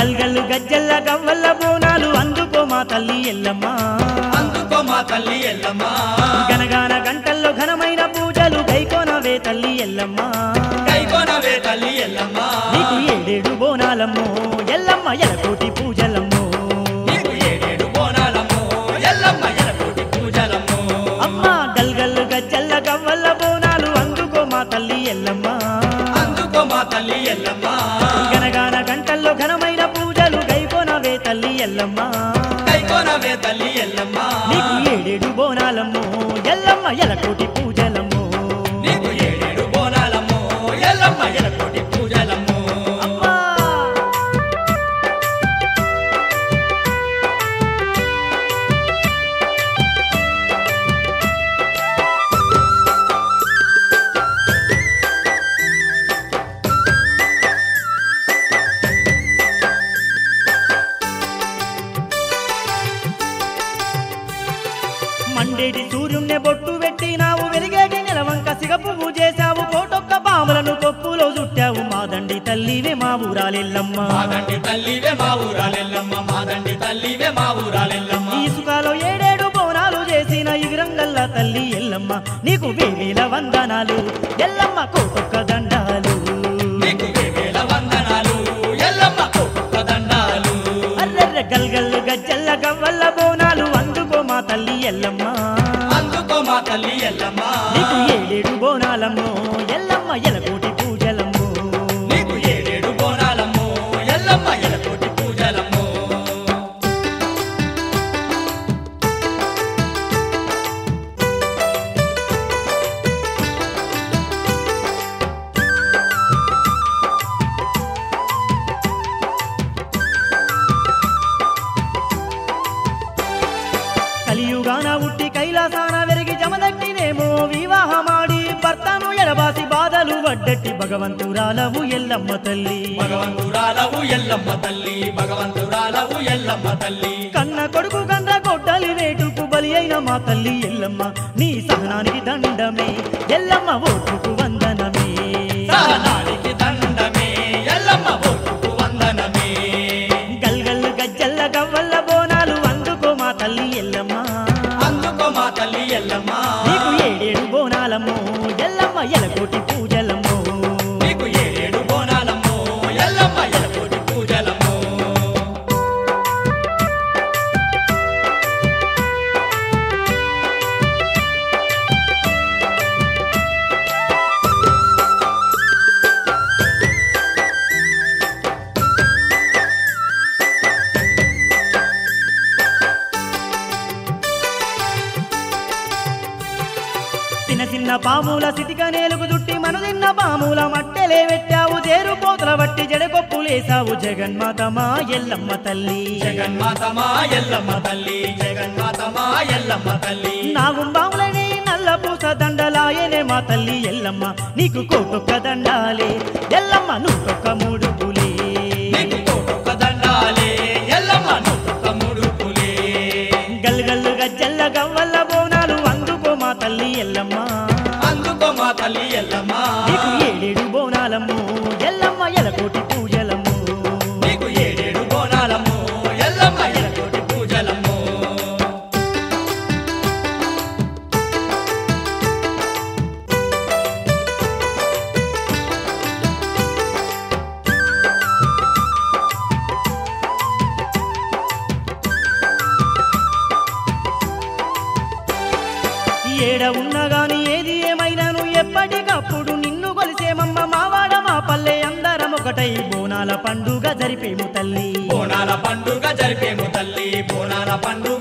గల్గల్లు గజ్జల్ల గవ్వల్ల బోనాలు అందుకో మా తల్లి ఎల్లమ్మ అందుకో మా తల్లి ఎల్లమ్మ గనగాన గంటల్లో ఘనమైన పూజలు గైకోనవే తల్లి ఎల్లమ్మ కైకొనవే తల్లి ఎల్లమ్మ నీకు ఏడేడు బోనాలమ్మో ఎల్లమ్మ ఎలకోటి పూజలమ్మో నీకు ఏడేడు బోనాలమ్మో ఎల్లమ్మ ఎలకోటి పూజలమ్మో అమ్మ గల్గల్లు గజ్జల్ల గవ్వల్ల బోనాలు అందుకో మా తల్లి ఎల్లమ్మ అందుకో మా తల్లి ఎల్లమ్మ గనగాన గంటల్లో ఘనమైన పూజలు గైకోనవే తల్లి ఎల్లమ్మ కైకొనవే తల్లి ఎల్లమ్మ నీకు ఏడేడు బోనాలమ్మో ఎల్లమ్మ ఎలకోటి పూజలమ్మో నీకు ఏడేడు బోనాలమ్మో ఎల్లమ్మ ఎలకోటి పూజలమ్మో అమ్మా మండేటి సూర్యుణ్ణి బొట్టు పెట్టినావు వెలిగేటి నెలవంక సిగపువ్వు చేశావు కోటొక్క పాములను కొప్పులో చుట్టావు మాదండి తల్లివే మా ఊరాలెల్లమ్మ మాదండి తల్లివే మా ఊరాలెల్లమ్మ మాదండి తల్లివే మా ఊరాలెల్లమ్మ ఈ సుఖాలో ఏడేడు బోనాలు చేసిన ఇగురంగల్ల తల్లి ఎల్లమ్మ నీకు వేవేల వందనాలు ఎల్లమ్మ కోటొక్క దండాలు నీకు వేవేల వందనాలు ఎల్లమ్మ కోటొక్క దండాలు అర్రెర్రె గల్గల్లు గజ్జల్ల గవ్వల్ల బోనాలు అందుకో మా తల్లి ఎల్లమ్మ అందుకో మా తల్లి ఎల్లమ్మ నీకు ఏడేడు బోనాలమ్మో ఎల్లమ్మ ఎలకోటి పూజలమ్మో నీకు ఏడేడు బోనాలమ్మో ఎల్లమ్మ ఎలకోటి పూజలమ్మో కలియుగాన ఉట్టి కైలాసాన వెరిగి జమదట్టినేమో వివాహమాడి భర్తను ఎడబాసి బాధలు వడ్డట్టి భగవంతురాలవు ఎల్లమ్మ తల్లి భగవంతురాలవు ఎల్లమ్మ తల్లి భగవంతురాలవు ఎల్లమ్మ తల్లి కన్న కొడుకు కంద కొట్టలి వేటుకు బలి అయిన మా తల్లి ఎల్లమ్మ నీ సహనానికి దండమే ఎల్లమ్మ ఓటుకు వందనమే సహనానికి దండమే ఎల్లమ్మ ఓటుకు వందనమే గల్గల్లు గజ్జల్ల గవ్వల్ల బోనాలు అందుకో మా తల్లి ఎల్లమ్మ అందుకో మా తల్లి ఎల్లమ్మ నీకు ఏడేడు బోనాలమ్మో ఎల్లమ్మ ఎలకోటి పూజలమ్మో నీకు ఏడేడు బోనాలమ్మో ఎల్లమ్మ ఎలకోటి పూజలమ్మో చిన్న చిన్న పాముల సిటిక నేలుగు చుట్టి మను తిన్న పాముల మట్టెలే పెట్టావు తేరు పోతల బట్టి జడకొప్పులేసావు జగన్మాతమా ఎల్లమ్మ తల్లి జగన్మాతమా ఎల్లమ్మ తల్లి జగన్మాతమా ఎల్లమ్మ తల్లి నాగుంబాములని నల్ల పూస దండలాయనే మా తల్లి ఎల్లమ్మ నీకు కోటొక్క దండాలే ఎల్లమ్మ నూటొక్క మూడు పులే నీకు కోటొక్క దండాలే ఎల్లమ్మ నూటొక్క ముడుపులే గల్గల్లు గజ్జల్ల గవ్వల్ల బోనాలు అందుకో మా తల్లి ఎల్లమ్మ అందుకో మా తల్లి ఎల్లమ్మ నీకు ఏడేడు బోనాలమ్ము ఎల్లమ్మ ఎలకోటి పూజలమ్ము నీకు ఏడేడు బోనాలమ్మో ఎల్లమ్మ ఎలకోటి పూజలమ్మో ఏడ ఉన్నా గాని ఏది ఏమైనాను ఎప్పటికప్పుడు నిన్ను కొలిసేమమ్మ మావాడ మా పల్లె అందరం ఒకటై బోనాల పండుగ జరిపేము తల్లి బోనాల పండుగ జరిపేము తల్లి బోనాల పండుగ